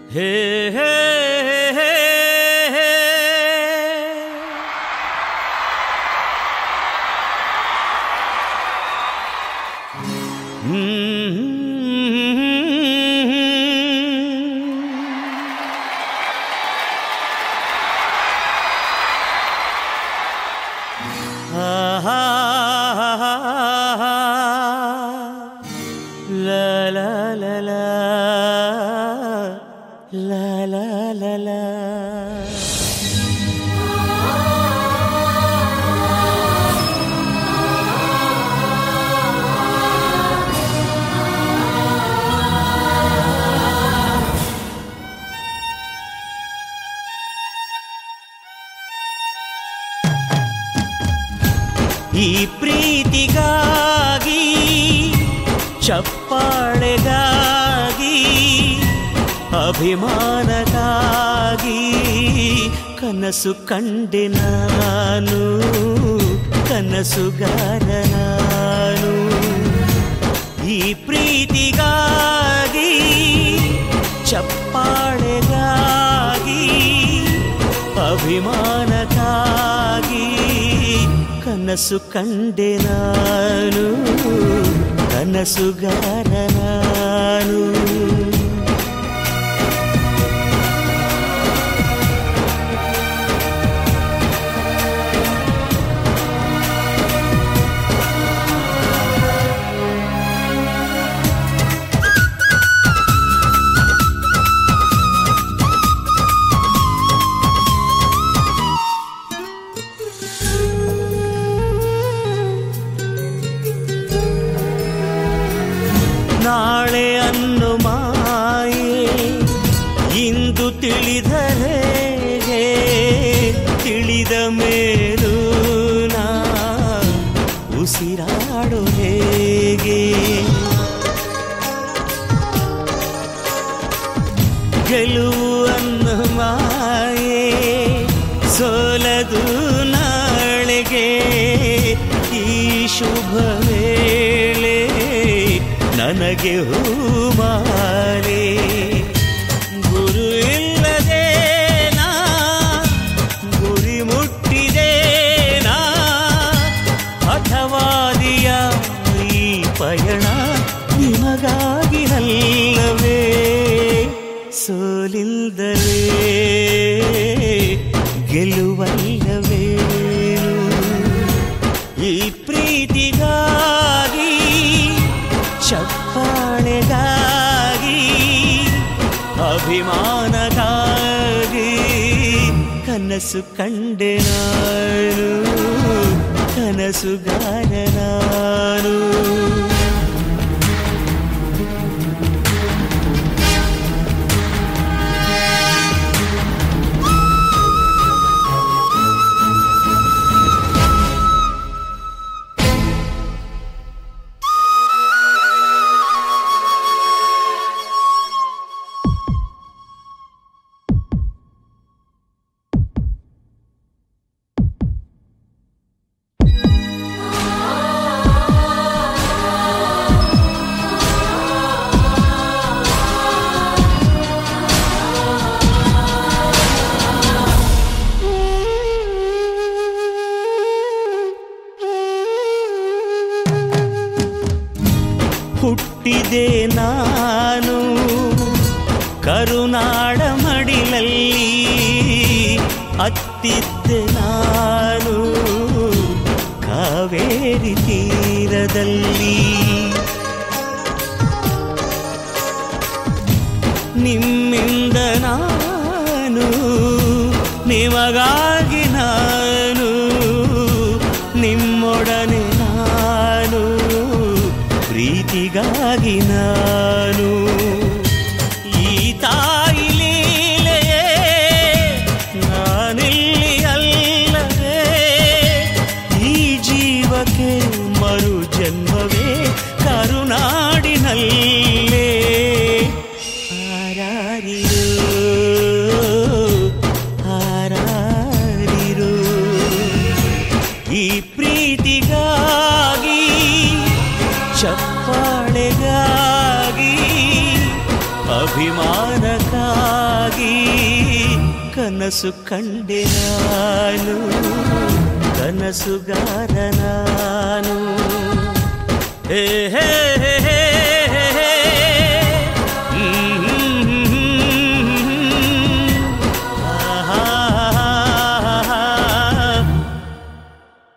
ಹೇ ಹೇ ಹೇ ಹೇ. La la la la la la la la ಈ ಪ್ರೀತಿಗಾಗಿ ಚಪ್ಪಾಳೆಗಾಗಿ ಅಭಿಮಾನಕ್ಕಾಗಿ ಕನಸು ಕಂಡೆ ನಾನು ಕನಸುಗಾರ ನಾನು ಈ ಪ್ರೀತಿಗಾಗಿ ಚಪ್ಪಾಳೆಗಾಗಿ ಅಭಿಮಾನಕ್ಕಾಗಿ ಕನಸು ಕಂಡೆ ನಾನು ಕನಸುಗಾರ ನಾನು ನಾಳೆ ಅನ್ನು ಮಾಯೆ ಇಂದು ತಿಳಿದರೆ ತಿಳಿದ ಮೇಲೂ ನಾ ಉಸಿರಾಡು ಹೇಗೆ ಗೆಲುವು ಅನ್ನು ಮಾಯೆ ಸೋಲದು ನಾಳೆಗೆ ಈ ಶುಭ ವೇಳೆ ನನಗೆ ಹೂಮಾಲೆ ಗುರು ಇಲ್ಲದೆ ನಾ ಗುರಿ ಮುಟ್ಟಿದೆ ನಾ ಹಠವಾದಿಯ ಈ ಪಯಣ ನಿಮಗಾಗಿ ಅಲ್ಲವೇ ಸೋಲಿಲ್ದಲೇ ಗೆಲುವಲ್ಲವೇ ಈ ಪ್ರೀತಿಗಾಗಿ ಚಪ್ಪಾಳೆಗಾಗಿ ಅಭಿಮಾನಗಾಗಿ ಕನಸು ಕಂಡೆ ನಾನು ಕನಸುಗಾರ ನಾನು ಹುಟ್ಟಿದೆ ನಾನು ಕರುನಾಡ ಮಡಿಲಲ್ಲಿ ಅತ್ತಿದ್ದೆ ನಾನು ಕಾವೇರಿ ತೀರದಲ್ಲಿ ನಿಮ್ಮಿಂದ ನಾನು ನಿಮಗಾಗಿ ನಾನು ನಿಮ್ಮೊಡನೆ ನಾನು ಪ್ರೀತಿಗಾಗಿ ನಾನು ಈ ತಾಯಿ ಲೀಲೆಯೇ ನಾನಿಲ್ಲಿ ಅಲ್ಲವೇ ಈ ಜೀವಕ್ಕೆ ಮರು ಜನ್ಮವೇ ಕರುನಾಡಿನಲ್ಲೇ ಹಾರಾರಿರೋ ಹಾರಾರಿರೋ ಈ ಪ್ರೀತಿಗಾಗಿ ಚಪ್ಪಾಳೆಗಾಗಿ ಬಹುಮಾನಕ್ಕಾಗಿ ಕನಸು ಕಂಡೆ ನಾನು ಕನಸುಗಾರ ನಾನು ಹೇ ಹೇ ಹೇ